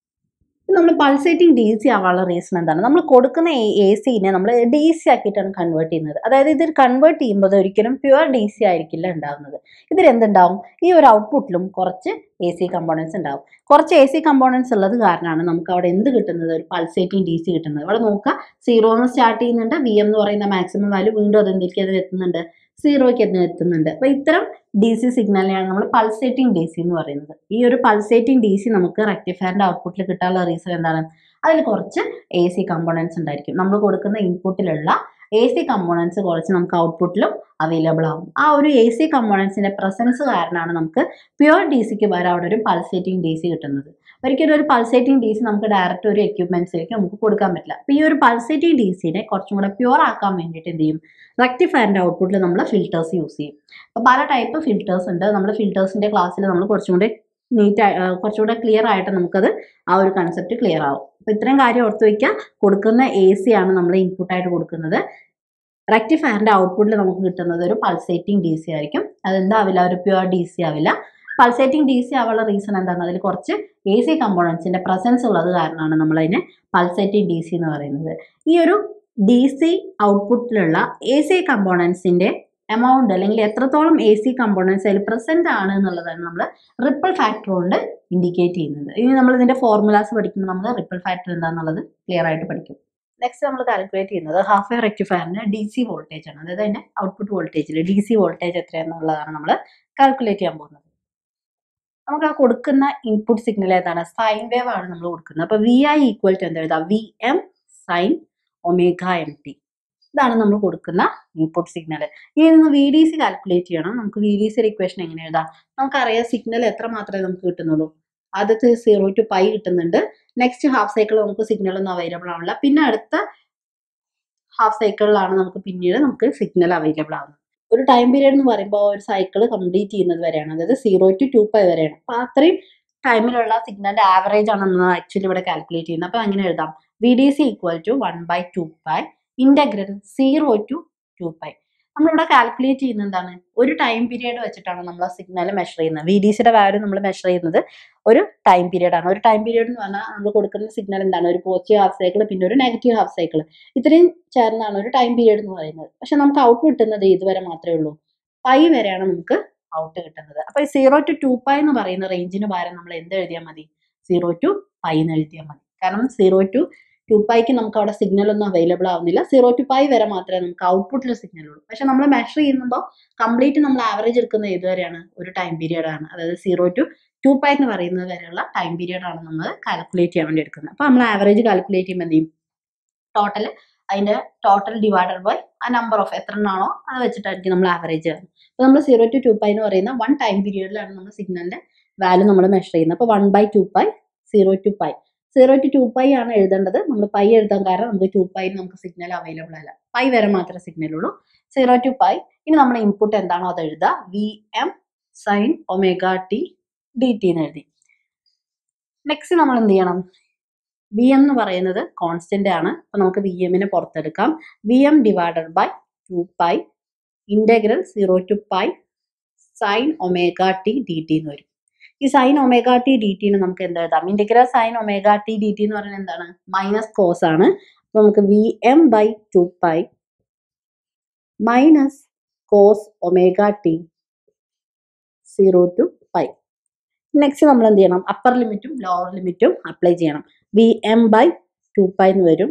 നമ്മൾ പൾസേറ്റിംഗ് ഡി സി ആവാനുള്ള റീസൺ എന്താണ് നമ്മൾ കൊടുക്കുന്ന എ സിനെ നമ്മൾ ഡി സി ആക്കിയിട്ടാണ് കൺവേർട്ട് ചെയ്യുന്നത് അതായത് ഇത് കൺവേർട്ട് ചെയ്യുമ്പോൾ ഇത് ഒരിക്കലും പ്യുവർ ഡി സി ആയിരിക്കില്ല ഉണ്ടാവുന്നത് ഇതിൽ എന്തുണ്ടാവും ഈ ഒരു ഔട്ട്പുട്ടിലും കുറച്ച് എ സി കമ്പോണൻസ് ഉണ്ടാവും കുറച്ച് എ സി കമ്പോണൻസ് ഉള്ളത് കാരണമാണ് നമുക്ക് അവിടെ എന്ത് കിട്ടുന്നത് ഒരു പൾസേറ്റിംഗ് ഡി സി കിട്ടുന്നത് ഇവിടെ നോക്കുക സീറോ എന്ന് സ്റ്റാർട്ട് ചെയ്യുന്നുണ്ട് വി എം എന്ന് പറയുന്ന മാക്സിമം വാല്യൂ വീണ്ടും അതെന്തിലേക്ക് അതിൽ എത്തുന്നുണ്ട് സീറോയ്ക്ക് അതിന് എത്തുന്നുണ്ട് അപ്പോൾ ഇത്തരം ഡി സി സിഗ്നലിനെയാണ് നമ്മൾ പൾസേറ്റിംഗ് ഡി സി എന്ന് പറയുന്നത് ഈ ഒരു പൾസേറ്റിംഗ് ഡി സി നമുക്ക് റെക്ടിഫയറിന്റെ ഔട്ട്പുട്ടിൽ കിട്ടാനുള്ള റീസൺ എന്താണ് അതിൽ കുറച്ച് എ സി കമ്പോണൻസ് ഉണ്ടായിരിക്കും നമ്മൾ കൊടുക്കുന്ന ഇൻപുട്ടിലുള്ള എ സി കമ്പോണൻസ് കുറച്ച് നമുക്ക് ഔട്ട്പുട്ടിലും അവൈലബിൾ ആവും ആ ഒരു എ സി കമ്പോണൻസിന്റെ പ്രസൻസ് കാരണമാണ് നമുക്ക് പ്യുവർ ഡി സിക്ക് പകരം അവിടെ ഒരു പൾസേറ്റിംഗ് ഡി സി കിട്ടുന്നത് ഒരിക്കലും ഒരു പൾസേറ്റിംഗ് ഡി സി നമുക്ക് ഡയറക്റ്റ് ഒരു എക്യുപ്മെന്റ്സിലേക്ക് നമുക്ക് കൊടുക്കാൻ പറ്റില്ല അപ്പോൾ ഈ ഒരു പൾസേറ്റിംഗ് ഡി സിനെ കുറച്ചും കൂടെ പ്യുവർ ആക്കാൻ വേണ്ടിയിട്ട് എന്ത് ചെയ്യും റെക്ടിഫയറിന്റെ ഔട്ട്പുട്ടിൽ നമ്മൾ ഫിൽറ്റേഴ്സ് യൂസ് ചെയ്യും അപ്പോൾ പല ടൈപ്പ് ഫിൽറ്റേഴ്സ് ഉണ്ട് നമ്മൾ ഫിൽറ്റേഴ്സിന്റെ ക്ലാസ്സിൽ നമ്മൾ കുറച്ചും കൂടെ നീറ്റ് കുറച്ചുകൂടെ ക്ലിയർ ആയിട്ട് നമുക്കത് ആ ഒരു കൺസെപ്റ്റ് ക്ലിയർ ആവും അപ്പോൾ ഇത്രയും കാര്യം ഓർത്ത് വയ്ക്കുക കൊടുക്കുന്ന എ സി ആണ് നമ്മൾ ഇൻപുട്ടായിട്ട് കൊടുക്കുന്നത് റെക്ടിഫയറിന്റെ ഔട്ട്പുട്ടിൽ നമുക്ക് കിട്ടുന്നത് ഒരു പൾസേറ്റിംഗ് ഡി സി ആയിരിക്കും അതെന്താവില്ല ഒരു പ്യുവർ ഡി സി ആവില്ല പൾസേറ്റിംഗ് ഡി സി ആവാനുള്ള റീസൺ എന്താണ് അതിൽ കുറച്ച് എ സി കമ്പോണൻസിന്റെ പ്രസൻസ് ഉള്ളത് കാരണമാണ് നമ്മൾ അതിനെ പൾസേറ്റിംഗ് ഡി സി എന്ന് പറയുന്നത് ഈ ഒരു ഡി സി ഔട്ട്പുട്ടിലുള്ള എ സി കമ്പോണൻസിന്റെ എമൗണ്ട് അല്ലെങ്കിൽ എത്രത്തോളം എ സി കമ്പോണൻസ് അതിൽ പ്രസന്റ് ആണ് എന്നുള്ളതാണ് നമ്മൾ റിപ്പിൾ ഫാക്ടർ കൊണ്ട് ഇൻഡിക്കേറ്റ് ചെയ്യുന്നത് ഇനി നമ്മൾ ഇതിന്റെ ഫോർമുലാസ് പഠിക്കുമ്പോൾ നമ്മൾ റിപ്പിൾ ഫാക്ടർ എന്താണെന്നുള്ളത് ക്ലിയർ ആയിട്ട് പഠിക്കും നെക്സ്റ്റ് നമ്മൾ കാൽക്കുലേറ്റ് ചെയ്യുന്നത് ഹാഫ് എയർ റെക്ടിഫയറിന് ഡി സി വോൾട്ടേജ് ആണ് അതായത് അതിന്റെ ഔട്ട്പുട്ട് വോൾട്ടേജിൽ ഡി സി വോൾട്ടേജ് എത്രയാണെന്നുള്ളതാണ് നമ്മൾ കാൽക്കുലേറ്റ് ചെയ്യാൻ പോകുന്നത് നമുക്ക് ആ കൊടുക്കുന്ന ഇൻപുട്ട് സിഗ്നൽ ഏതാണ് സൈൻ വേവ് ആണ് നമ്മൾ കൊടുക്കുന്നത് അപ്പൊ വി ഐ ഈക്വൽ ടു എന്താ എഴുതാം V M sine omega M T ഇതാണ് നമ്മൾ കൊടുക്കുന്ന ഇൻപുട്ട് സിഗ്നൽ ഇനി നിന്ന് വി ഡി സി കാൽക്കുലേറ്റ് ചെയ്യണം നമുക്ക് വി ഡി സിയുടെ ഇക്വേഷൻ എങ്ങനെ എഴുതാം നമുക്കറിയാം സിഗ്നൽ എത്ര മാത്രമേ നമുക്ക് കിട്ടുന്നുള്ളൂ ആദ്യത്തെ സീറോ ടു പൈ കിട്ടുന്നുണ്ട് നെക്സ്റ്റ് ഹാഫ് സൈക്കിൾ നമുക്ക് സിഗ്നൽ ഒന്നും അവൈലബിൾ ആവില്ല പിന്നെ അടുത്ത ഹാഫ് സൈക്കിളിലാണ് നമുക്ക് പിന്നീട് നമുക്ക് സിഗ്നൽ അവൈലബിൾ ആവുന്നത് ഒരു ടൈം പീരീഡ് എന്ന് പറയുമ്പോൾ ഒരു സൈക്കിൾ കംപ്ലീറ്റ് ചെയ്യുന്നത് വരെയാണ് അതായത് സീറോ ടു ടു പൈ വരെയാണ് അപ്പോൾ അത്രയും ടൈമിലുള്ള സിഗ്നലിന്റെ ആവറേജ് ആണ് നമ്മൾ ആക്ച്വലി ഇവിടെ കാൽക്കുലേറ്റ് ചെയ്യുന്നത് അപ്പോൾ അങ്ങനെ എഴുതാം V D C equal to one by two pi integral zero to two pi നമ്മളിവിടെ കാൽക്കുലേറ്റ് ചെയ്യുന്നത് എന്താണ് ഒരു ടൈം പീരീഡ് വെച്ചിട്ടാണ് നമ്മൾ ആ സിഗ്നൽ മെഷർ ചെയ്യുന്നത് വി ഡി സിയുടെ വാല്യൂ നമ്മൾ മെഷർ ചെയ്യുന്നത് ഒരു ടൈം പീരീഡ് ആണ് ഒരു ടൈം പീരീഡ് എന്ന് പറഞ്ഞാൽ നമ്മൾ കൊടുക്കുന്ന സിഗ്നൽ എന്താണ് ഒരു പോസിറ്റീവ് ഹാഫ് സൈക്കിൾ പിന്നെ ഒരു നെഗറ്റീവ് ഹാഫ് സൈക്കിൾ ഇത്രയും ചേർന്നാണ് ഒരു ടൈം പീരീഡ് എന്ന് പറയുന്നത് പക്ഷെ നമുക്ക് ഔട്ട് കിട്ടുന്നത് ഇതുവരെ മാത്രമേ ഉള്ളൂ പൈ വരെയാണ് നമുക്ക് ഔട്ട് കിട്ടുന്നത് അപ്പൊ ഈ സീറോ ടു ടു പൈ എന്ന് പറയുന്ന റേഞ്ചിന് പകരം നമ്മൾ എന്ത് എഴുതിയാൽ മതി സീറോ ടു പൈ എന്ന് എഴുതിയാൽ മതി കാരണം സീറോ ടു ടു പൈക്ക് നമുക്ക് അവിടെ സിഗ്നൽ ഒന്നും അവൈലബിൾ ആവുന്നില്ല സീറോ ടു പൈ വരെ മാത്രമേ നമുക്ക് ഔട്ട്പുട്ടിൽ സിഗ്നൽ ഉള്ളൂ പക്ഷെ നമ്മൾ മെഷർ ചെയ്യുമ്പോൾ കംപ്ലീറ്റ് നമ്മൾ ആവറേജ് എടുക്കുന്നത് ഏതുവരെയാണ് ഒരു ടൈം പീരീഡ് ആണ് അതായത് സീറോ ടു ടു പൈ എന്ന് പറയുന്നത് വരെയുള്ള ടൈം പീരീഡ് ആണ് നമ്മൾ കാൽക്കുലേറ്റ് ചെയ്യാൻ വേണ്ടി എടുക്കുന്നത് അപ്പോൾ നമ്മൾ ആവറേജ് കാൽക്കുലേറ്റ് ചെയ്യുമ്പോൾ എന്ത് ചെയ്യും ടോട്ടൽ അതിന്റെ ടോട്ടൽ ഡിവൈഡഡ് ബൈ ആ നമ്പർ ഓഫ് എത്ര എണ്ണാണോ അത് വെച്ചിട്ടായിരിക്കും നമ്മൾ ആവറേജ് ചെയ്യുന്നത് അപ്പോൾ നമ്മൾ സീറോ ടു ടു പൈ എന്ന് പറയുന്ന വൺ ടൈം പീരീഡിലാണ് നമ്മൾ സിഗ്നലിന്റെ വാല്യൂ നമ്മൾ മെഷർ ചെയ്യുന്നത് അപ്പോൾ one by two pi zero to pi zero to two pi ആണ് എഴുതേണ്ടത് നമ്മൾ പൈ എഴുതാൻ കാരണം നമുക്ക് ടു പൈ നമുക്ക് സിഗ്നൽ അവൈലബിൾ അല്ല പൈ വരെ മാത്രമേ സിഗ്നൽ ഉള്ളൂ സീറോ ടു പൈ ഇനി നമ്മുടെ ഇൻപുട്ട് എന്താണോ അത് എഴുതുക V M sine omega T D T എന്ന് എഴുതി നെക്സ്റ്റ് നമ്മൾ എന്ത് ചെയ്യണം വി എം എന്ന് പറയുന്നത് കോൺസ്റ്റന്റ് ആണ് അപ്പൊ നമുക്ക് വി എമ്മിനെ പുറത്തെടുക്കാം V M divided by two pi integral zero to pi sine omega T D T എന്ന് വരും ഈ സൈൻ ഒമേഗ ടി ഡി ടിന് നമുക്ക് എന്ത് എഴുതാം integral sine omega T D T എന്ന് പറയുന്നത് എന്താണ് മൈനസ് കോസ് ആണ് അപ്പൊ നമുക്ക് V M by two pi minus cos omega T zero to pi next നമ്മൾ എന്ത് ചെയ്യണം അപ്പർ ലിമിറ്റും ലോവർ ലിമിറ്റും അപ്ലൈ ചെയ്യണം V M by two pi എന്ന് വരും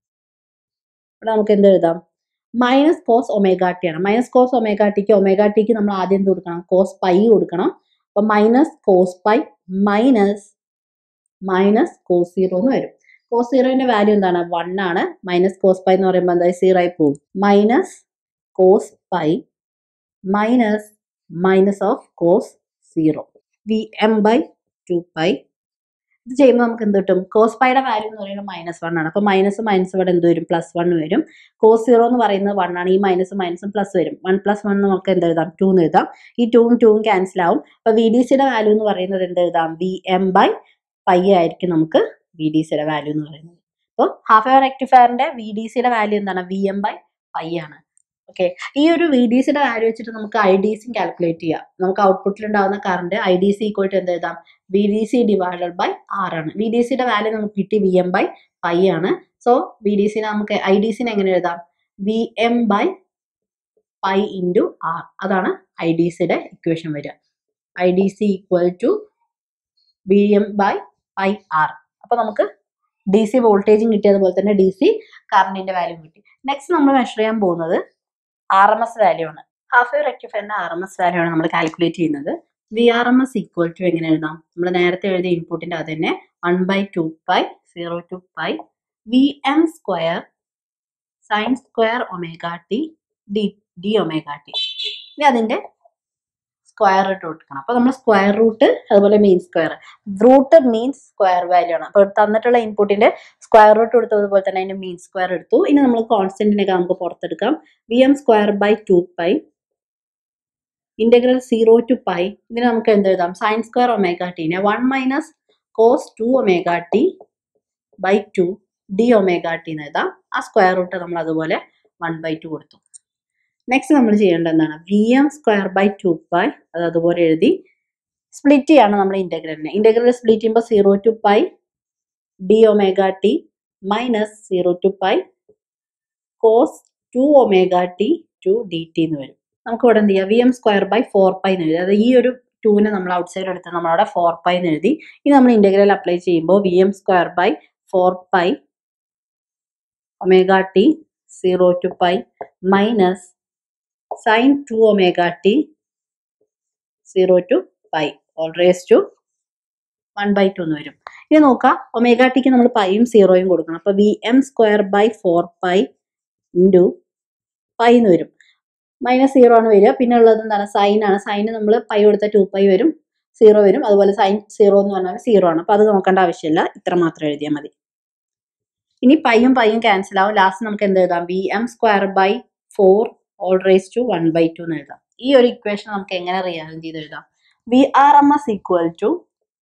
ഇവിടെ നമുക്ക് എന്ത് എഴുതാം മൈനസ് കോസ് ഒമേഗ ടി ആണ് മൈനസ് കോസ് ഒമേഗ ടിക്ക് ഒമേഗ ടിക്ക് നമ്മൾ ആദ്യം എന്ത് കൊടുക്കണം കോസ് പൈ കൊടുക്കണം അപ്പൊ minus cos pi minus minus cos zero എന്ന് വരും കോസ് സീറോന്റെ വാല്യൂ എന്താണ് വൺ ആണ് മൈനസ് കോസ് പൈ എന്ന് പറയുമ്പോൾ എന്താ സീറോ ആയി പോകും minus cos pi minus minus of cos zero V M by two pi ഇത് ചെയ്യുമ്പോൾ നമുക്ക് എന്ത് കിട്ടും കോസ് പൈയുടെ വാല്യൂ എന്ന് പറയുന്നത് മൈനസ് വൺ ആണ് അപ്പോൾ മൈനസ് മൈനസ് ഇവിടെ എന്ത് വരും പ്ലസ് വൺ വരും കോസ് സീറോ എന്ന് പറയുന്നത് വൺ ആണ് ഈ മൈനസ് മൈനസും പ്ലസ് വരും വൺ പ്ലസ് വൺ നമുക്ക് എന്ത് എഴുതാം ടു എന്ന് എഴുതാം ഈ ടൂവും ടൂവും ക്യാൻസൽ ആവും അപ്പോൾ വി ഡി സിയുടെ വാല്യൂ എന്ന് പറയുന്നത് എന്ത് എഴുതാം വി എം ബൈ പൈ ആയിരിക്കും നമുക്ക് വി ഡി സിയുടെ വാല്യൂ എന്ന് പറയുന്നത് അപ്പോൾ ഹാഫ് എവർ റെക്ടിഫയറിന്റെ വി ഡി സിയുടെ വാല്യൂ എന്താണ് വി എം ബൈ പൈ ആണ് ഓക്കെ ഈ ഒരു വി ഡി സിയുടെ വാല്യൂ വെച്ചിട്ട് നമുക്ക് ഐ ഡി സി കാൽക്കുലേറ്റ് ചെയ്യാം നമുക്ക് ഔട്ട്പുട്ടിൽ ഉണ്ടാകുന്ന current I D C equal to എന്ത് എഴുതാം V D C divided by R ആണ് വി ഡി സിയുടെ വാല്യൂ നമുക്ക് കിട്ടി വി എം ബൈ പൈ ആണ് സോ വി ഡി സിനെ നമുക്ക് ഐ ഡി സിനെ എങ്ങനെ എഴുതാം V M by pi into R അതാണ് ഐ ഡി സിയുടെ ഇക്വേഷൻ വരിക I D C equal to V M by pi R അപ്പൊ നമുക്ക് ഡി സി വോൾട്ടേജും കിട്ടിയതുപോലെ തന്നെ ഡി സി കറണ്ടിന്റെ വാല്യൂ കിട്ടി നെക്സ്റ്റ് നമ്മൾ മെഷർ ചെയ്യാൻ പോകുന്നത് ആർ എം എസ് വാല്യൂ ആണ് ഹാഫ് എ റെക്ടിഫയറിന്റെ ആർ എം എസ് വാല്യൂ ആണ് നമ്മൾ കാൽക്കുലേറ്റ് ചെയ്യുന്നത് V R M S equal to എങ്ങനെ എഴുതാം നമ്മൾ നേരത്തെ എഴുതിയ ഇൻപുട്ടിന്റെ അത് തന്നെ one by two pi zero to pi V M square sine square omega T D D omega T ഇനി അതിന്റെ സ്ക്വയർ റൂട്ട് കൊടുക്കണം അപ്പൊ നമ്മൾ സ്ക്വയർ റൂട്ട് അതുപോലെ mean square root means square value ആണ് അപ്പോൾ തന്നിട്ടുള്ള ഇൻപുട്ടിന്റെ സ്ക്വയർ റൂട്ട് എടുത്തതുപോലെ തന്നെ അതിന്റെ മീൻ സ്ക്വയർ എടുത്തു ഇനി നമ്മൾ കോൺസ്റ്റന്റിനൊക്കെ നമുക്ക് പുറത്തെടുക്കാം V M square by two pi integral zero to two ഇതിന് നമുക്ക് എന്ത് എഴുതാം സൈൻ സ്ക്വയർ ഒമേഗ ടീനെ one minus cos two omega T by two D omega T എന്ന് എഴുതാം ആ സ്ക്വയർ റൂട്ട് നമ്മൾ അതുപോലെ വൺ ബൈ ടു കൊടുത്തു നെക്സ്റ്റ് നമ്മൾ ചെയ്യേണ്ടത് എന്താണ് V M square by two pi അത് അതുപോലെ എഴുതി സ്പ്ലിറ്റ് ചെയ്യാണ് നമ്മൾ ഇന്റഗ്രലിനെ ഇന്റഗ്രൽ സ്പ്ലിറ്റ് ചെയ്യുമ്പോൾ zero to pi D omega T minus zero to pi cos two omega T two D T എന്ന് വരും നമുക്ക് ഇവിടെ എന്ത് ചെയ്യാം V M square by four pi എന്ന് എഴുതി അതായത് ഈ ഒരു ടൂവിനെ നമ്മൾ ഔട്ട് സൈഡ് എടുത്ത് നമ്മളവിടെ ഫോർ പൈ എന്ന് എഴുതി ഇനി നമ്മൾ ഇന്റഗ്രൽ അപ്ലൈ ചെയ്യുമ്പോൾ V M square by four pi omega T zero to pi minus sine two omega T zero to pi all raise to one by two എന്ന് വരും ഇനി നോക്കാം ഒമേഗ ടിക്ക് നമ്മൾ പൈയും സീറോയും കൊടുക്കണം അപ്പൊ V M square by four pi into pi എന്ന് വരും മൈനസ് സീറോ ആണ് വരിക പിന്നെ ഉള്ളത് എന്താണ് സൈൻ ആണ് സൈന് നമ്മൾ പൈ കൊടുത്താൽ ടു പൈ വരും സീറോ വരും അതുപോലെ സൈൻ സീറോ എന്ന് പറഞ്ഞാൽ സീറോ ആണ് അപ്പൊ അത് നോക്കേണ്ട ആവശ്യമില്ല ഇത്ര മാത്രം എഴുതിയാൽ മതി ഇനി പൈയും പൈയും ക്യാൻസൽ ആവും ലാസ്റ്റ് നമുക്ക് എന്ത് എഴുതാം V M square by four all raise to one by two എന്ന് എഴുതാം ഈ ഒരു ഇക്വേഷൻ നമുക്ക് എങ്ങനെ റിയാലൻ ചെയ്ത് എഴുതാം V R M S equal to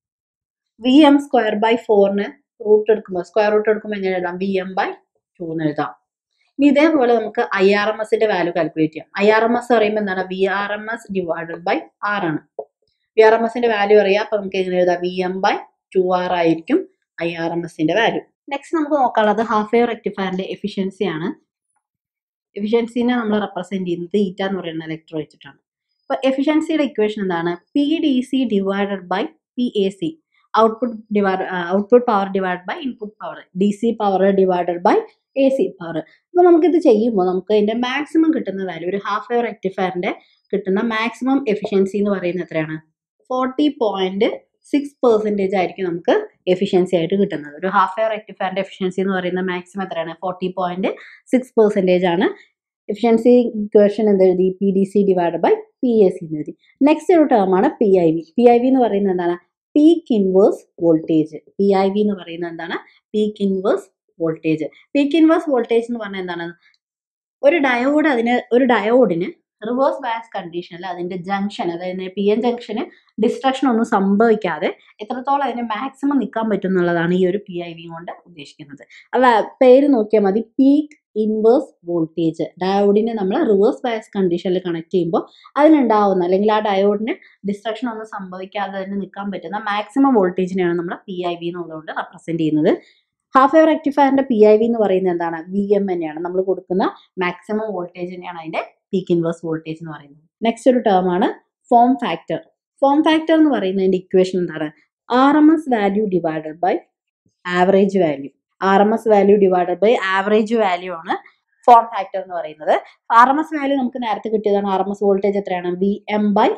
V M square by ഫോറിന് റൂട്ട് എടുക്കുമ്പോൾ സ്ക്വയർ റൂട്ട് എടുക്കുമ്പോൾ എങ്ങനെ എഴുതാം വി എം ബൈ ടു എന്ന് എഴുതാം ഇനി ഇതേപോലെ നമുക്ക് ഐ ആർ എം എസിന്റെ വാല്യൂ കാൽക്കുലേറ്റ് ചെയ്യാം ഐ ആർ എം എസ് പറയുമ്പോൾ എന്താണ് V R M S divided by R ആണ് വി ആർ എം എസിന്റെ വാല്യൂ അറിയാം അപ്പൊ നമുക്ക് എങ്ങനെ എഴുതാം V M by two R ആയിരിക്കും ഐ ആർ എം എസിന്റെ വാല്യൂ നെക്സ്റ്റ് നമുക്ക് നോക്കാനുള്ളത് ഹാഫ് എയർ റെക്ടിഫയറിന്റെ എഫിഷ്യൻസി ആണ് എഫിഷ്യൻസിനെ നമ്മൾ റെപ്രസെന്റ് ചെയ്യുന്നത് ഈറ്റ എന്ന് പറയുന്ന ഇലക്ട്രോ വെച്ചിട്ടാണ് അപ്പൊ എഫിഷ്യൻസിയുടെ ഇക്വേഷൻ എന്താണ് P D C divided by P A C output divide output power divide by input power D C power divided by A C power അപ്പൊ നമുക്കിത് ചെയ്യുമ്പോൾ നമുക്ക് അതിന്റെ മാക്സിമം കിട്ടുന്ന വാല്യൂ ഒരു ഹാഫ് എയർ റെക്ടിഫയറിന്റെ കിട്ടുന്ന മാക്സിമം എഫിഷ്യൻസി എന്ന് പറയുന്നത് എത്രയാണ് ഫോർട്ടി പോയിന്റ് സിക്സ് പെർസെൻറ്റേജ് ആയിരിക്കും നമുക്ക് എഫിഷ്യൻസി ആയിട്ട് കിട്ടുന്നത് ഒരു ഹാഫ് എയർ റെക്ടിഫയറിന്റെ എഫിഷ്യൻസി എന്ന് പറയുന്ന മാക്സിമം എത്രയാണ് ഫോർട്ടി പോയിന്റ് സിക്സ് പെർസെൻറ്റേജ് ആണ് എഫിഷ്യൻസി ഇക്വേഷൻ എന്ത് എഴുതി P D C divide by P A C എന്ന് എഴുതി നെക്സ്റ്റ് ഒരു ടേം ആണ് P I V P I V എന്ന് പറയുന്നത് എന്താണ് peak inverse voltage P I V എന്ന് പറയുന്നത് എന്താണ് peak inverse voltage peak inverse voltage എന്ന് പറഞ്ഞാൽ എന്താണ് ഒരു ഡയോഡ് അതിന് ഒരു ഡയോഡിന് റിവേഴ്സ് ബയസ് കണ്ടീഷനിൽ അതിന്റെ ജംഗ്ഷൻ അതായത് പി എൻ ജംഗ്ഷന് ഡിസ്ട്രക്ഷൻ ഒന്നും സംഭവിക്കാതെ എത്രത്തോളം അതിന് മാക്സിമം നിൽക്കാൻ പറ്റും എന്നുള്ളതാണ് ഈ ഒരു പി ഐ വി കൊണ്ട് ഉദ്ദേശിക്കുന്നത് അല്ല പേര് നോക്കിയാൽ മതി പീക്ക് ഇൻവേഴ്സ് വോൾട്ടേജ് ഡയോഡിനെ നമ്മൾ റിവേഴ്സ് ബയസ് കണ്ടീഷനിൽ കണക്ട് ചെയ്യുമ്പോൾ അതിനുണ്ടാവുന്ന അല്ലെങ്കിൽ ആ ഡയോഡിന് ഡിസ്ട്രക്ഷൻ ഒന്നും സംഭവിക്കാതെ അതിന് നിൽക്കാൻ പറ്റുന്ന മാക്സിമം വോൾട്ടേജിനെയാണ് നമ്മൾ പി ഐ വി എന്നുള്ളതുകൊണ്ട് റെപ്രസെന്റ് ചെയ്യുന്നത് ഹാഫ് എയർ റെക്ടിഫയറിന്റെ പി ഐ വി എന്ന് പറയുന്നത് എന്താണ് വി എം തന്നെയാണ് നമ്മൾ കൊടുക്കുന്ന മാക്സിമം വോൾട്ടേജ് തന്നെയാണ് അതിന്റെ പീക്ക് ഇൻവേഴ്സ് വോൾട്ടേജ് എന്ന് പറയുന്നത് നെക്സ്റ്റ് ഒരു ടേം ആണ് ഫോം ഫാക്ടർ ഫോം ഫാക്ടർ എന്ന് പറയുന്നതിന്റെ ഇക്വേഷൻ എന്താണ് R M S value divided by average value R M S value divided by average value ആണ് ഫോം ഫാക്ടർ എന്ന് പറയുന്നത് ആർ എം എസ് വാല്യൂ നമുക്ക് നേരത്തെ കിട്ടിയതാണ് ആർ എം എസ് വോൾട്ടേജ് എത്രയാണ് വി എം ബൈ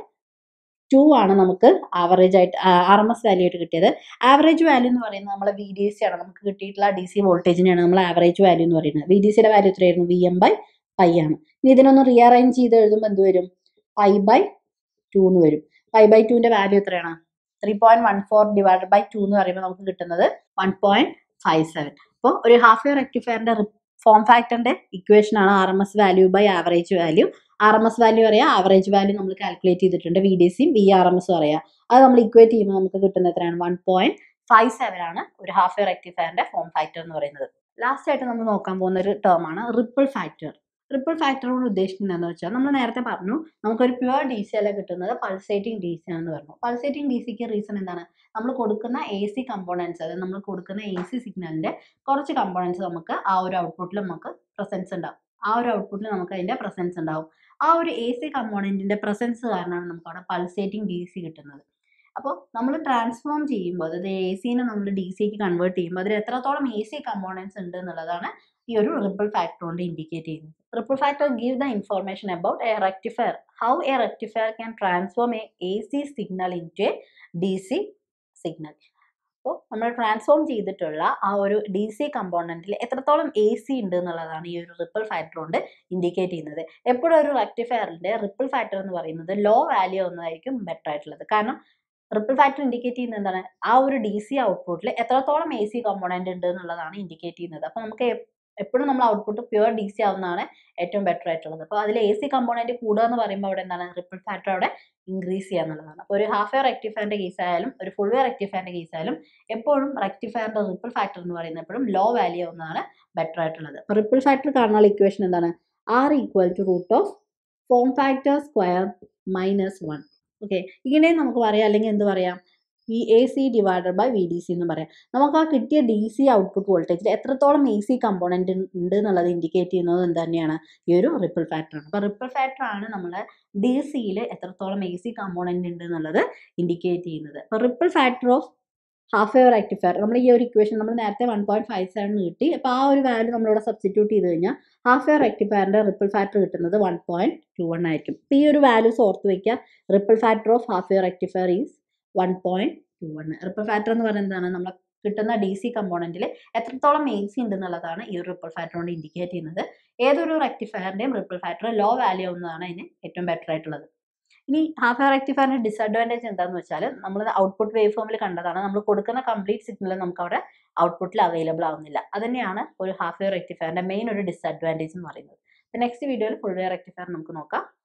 ടു ആണ് നമുക്ക് ആവറേജ് ആയിട്ട് ആർ എം എസ് വാല്യൂ ആയിട്ട് കിട്ടിയത് ആവറേജ് വാല്യൂ എന്ന് പറയുന്നത് നമ്മളെ വി ഡി സി ആണ് നമുക്ക് കിട്ടിയിട്ടുള്ള ഡി സി വോൾട്ടേജിനെയാണ് നമ്മൾ ആവറേജ് വാല്യൂ എന്ന് പറയുന്നത് വി ഡി സിയുടെ വാല്യൂ എത്രയായിരുന്നു വി എം ബൈ പൈ ആണ് ഇനി ഇതിനൊന്ന് റീഅറേഞ്ച് ചെയ്ത് എഴുതുമ്പോൾ എന്ത് വരും പൈ ബൈ ടു എന്ന് വരും പൈ ബൈ ടുവിന്റെ വാല്യൂ എത്രയാണ് three point one four divide by two എന്ന് പറയുമ്പോൾ നമുക്ക് കിട്ടുന്നത് വൺ പോയിന്റ് ഫൈവ് സെവൻ അപ്പോൾ ഒരു ഹാഫ് ഇയർ റെക്ടിഫയറിന്റെ ഫോം ഫാക്ടറിന്റെ ഇക്വേഷൻ ആണ് R M S value by average value R M S value അറിയാം ആവറേജ് വാല്യൂ നമ്മൾ കാൽക്കുലേറ്റ് ചെയ്തിട്ടുണ്ട് വി ഡി സിയും വി ആർ എം എസും അറിയാം അത് നമ്മൾ ഇക്വേറ്റ് ചെയ്യുമ്പോൾ നമുക്ക് കിട്ടുന്നത് എത്രയാണ് വൺ പോയിന്റ് ഫൈവ് സെവൻ ആണ് ഒരു ഹാഫ് ഇയർ റെക്ടിഫയറിന്റെ ഫോം ഫാക്ടർ എന്ന് പറയുന്നത് ലാസ്റ്റ് ആയിട്ട് നമ്മൾ നോക്കാൻ പോകുന്ന ഒരു ടേം ആണ് റിപ്പിൾ ഫാക്ടർ റിപ്പിൾ ഫാക്ടർ കൊണ്ട് ഉദ്ദേശിക്കുന്നത് എന്താണെന്ന് വെച്ചാൽ നമ്മൾ നേരത്തെ പറഞ്ഞു നമുക്കൊരു പ്യുവർ ഡി സി അല്ല കിട്ടുന്നത് പൾസേറ്റിംഗ് ഡി സി ആണെന്ന് പറഞ്ഞു പൾസേറ്റിംഗ് ഡി സിക്ക് റീസൺ എന്താണ് നമ്മൾ കൊടുക്കുന്ന എ സി കമ്പോണൻസ് അതായത് നമ്മൾ കൊടുക്കുന്ന എ സി സിഗ്നലിന്റെ കുറച്ച് കമ്പോണൻസ് നമുക്ക് ആ ഒരു ഔട്ട്പുട്ടിൽ നമുക്ക് പ്രസൻസ് ഉണ്ടാവും ആ ഒരു ഔട്ട്പുട്ടിൽ നമുക്ക് അതിന്റെ പ്രസൻസ് ഉണ്ടാവും ആ ഒരു എ സി കമ്പോണന്റിന്റെ പ്രസൻസ് കാരണമാണ് നമുക്ക് അവിടെ പൾസേറ്റിംഗ് ഡി സി കിട്ടുന്നത് അപ്പോൾ നമ്മൾ ട്രാൻസ്ഫോം ചെയ്യുമ്പോൾ അതായത് എ സിനെ നമ്മൾ ഡി സിക്ക് കൺവേർട്ട് ചെയ്യുമ്പോൾ അതിൽ എത്രത്തോളം എ സി കമ്പോണൻസ് ഉണ്ട് എന്നുള്ളതാണ് ഈ ഒരു റിപ്പിൾ ഫാക്ടർ കൊണ്ട് ഇൻഡിക്കേറ്റ് ചെയ്യുന്നത് ripple factor give the information about a rectifier how a rectifier can transform a A C signal into a D C signal അപ്പോൾ നമ്മൾ ട്രാൻസ്ഫോം ചെയ്തിട്ടുള്ള ആ ഒരു ഡി സി കമ്പോണൻറ്റിൽ എത്രത്തോളം എ സി ഉണ്ട് എന്നുള്ളതാണ് ഈ ഒരു റിപ്പിൾ ഫാക്ടർ കൊണ്ട് ഇൻഡിക്കേറ്റ് ചെയ്യുന്നത് എപ്പോഴും ഒരു റെക്ടിഫയറിന്റെ റിപ്പിൾ ഫാക്ടർ എന്ന് പറയുന്നത് ലോ വാല്യൂ ഒന്നായിരിക്കും ബെറ്റർ ആയിട്ടുള്ളത് കാരണം റിപ്പിൾ ഫാക്ടർ ഇൻഡിക്കേറ്റ് ചെയ്യുന്നത് എന്താണ് ആ ഒരു ഡി സി ഔട്ട്പുട്ടിൽ എത്രത്തോളം എ സി കമ്പോണന്റ് ഉണ്ട് എന്നുള്ളതാണ് ഇൻഡിക്കേറ്റ് ചെയ്യുന്നത് അപ്പോൾ നമുക്ക് എപ്പോഴും നമ്മൾ ഔട്ട്പുട്ട് പ്യുവർ ഡി സി ആവുന്നതാണ് ഏറ്റവും ബെറ്റർ ആയിട്ടുള്ളത് അപ്പോൾ അതിൽ എ സി കമ്പോണന്റ് കൂടുക എന്ന് പറയുമ്പോൾ അവിടെ എന്താണ് റിപ്പിൾ ഫാക്ടർ അവിടെ ഇൻക്രീസ് ചെയ്യുക എന്നുള്ളതാണ് അപ്പോൾ ഒരു ഹാഫ് ഇയർ റെക്ടിഫയറിന്റെ കേസ് ആയാലും ഒരു ഫുൾ ഇയർ റെക്ടിഫയറിന്റെ കേസ് ആയാലും എപ്പോഴും റെക്ടിഫയറിന്റെ റിപ്പിൾ ഫാക്ടർ എന്ന് പറയുന്നത് എപ്പോഴും ലോ വാല്യൂ ആവുന്നതാണ് ബെറ്റർ ആയിട്ടുള്ളത് റിപ്പിൾ ഫാക്ടർ കാണാനുള്ള ഇക്വേഷൻ എന്താണ് R equal to root of form factor square minus one okay ഇങ്ങനെ നമുക്ക് പറയാം അല്ലെങ്കിൽ എന്ത് പറയാം V A C divided by V D C എന്ന് പറയാം നമുക്ക് ആ കിട്ടിയ ഡി സി ഔട്ട്പുട്ട് വോൾട്ടേജിൽ എത്രത്തോളം എ സി കമ്പോണന്റ് ഉണ്ട് എന്നുള്ളത് ഇൻഡിക്കേറ്റ് ചെയ്യുന്നത് എന്ത് തന്നെയാണ് ഈ ഒരു റിപ്പിൾ ഫാക്ടർ ആണ് അപ്പോൾ റിപ്പിൾ ഫാക്ടർ ആണ് നമ്മൾ ഡി സിയിൽ എത്രത്തോളം എ സി കമ്പോണന്റ് ഉണ്ട് എന്നുള്ളത് ഇൻഡിക്കേറ്റ് ചെയ്യുന്നത് അപ്പോൾ ripple factor of half air rectifier നമ്മൾ ഈ ഒരു ഇക്വേഷൻ നമ്മൾ നേരത്തെ വൺ പോയിന്റ് ഫൈവ് സെവൻ കിട്ടി അപ്പോൾ ആ ഒരു വാല്യൂ നമ്മളിവിടെ സബ്സ്റ്റിറ്റ്യൂട്ട് ചെയ്ത് കഴിഞ്ഞാൽ ഹാഫ് എയർ റെക്ടിഫയറിന്റെ റിപ്പിൾ ഫാക്ടർ കിട്ടുന്നത് വൺ പോയിന്റ് ടു വൺ ആയിരിക്കും അപ്പോൾ ഈ ഒരു വാല്യൂസ് ഓർത്ത് വയ്ക്കുക ripple factor of half year rectifier is one point two one ripple factor എന്ന് പറയുന്നത് എന്താണ് നമ്മൾ കിട്ടുന്ന ഡി സി കമ്പോണന്റിൽ എത്രത്തോളം എ സി ഉണ്ട് എന്നുള്ളതാണ് ഈ ഒരു റിപ്പിൾ ഫാക്ടർ കൊണ്ട് ഇൻഡിക്കേറ്റ് ചെയ്യുന്നത് ഏതൊരു റെക്ടിഫയറിന്റെയും റിപ്പിൾ ഫാക്ടർ ലോ വാല്യൂ ആവുന്നതാണ് അതിന് ഏറ്റവും ബെറ്റർ ആയിട്ടുള്ളത് ഇനി ഹാഫ് എയർ റെക്ടിഫയറിന്റെ ഡിസഡ്വാൻറ്റേജ് എന്താണെന്ന് വെച്ചാൽ നമ്മൾ ഔട്ട്പുട്ട് വേവ് ഫോമിൽ കണ്ടതാണ് നമ്മൾ കൊടുക്കുന്ന കംപ്ലീറ്റ് സിഗ്നൽ നമുക്ക് അവിടെ ഔട്ട്പുട്ടിൽ അവൈലബിൾ ആവുന്നില്ല അത് തന്നെയാണ് ഒരു ഹാഫ് ഇയർ റെക്ടിഫയറിന്റെ മെയിൻ ഒരു ഡിസഡ്വാൻറ്റേജ് എന്ന് പറയുന്നത് നെക്സ്റ്റ് വീഡിയോയിൽ ഫുൾ ഇയർ റെക്ടിഫയർ നമുക്ക് നോക്കാം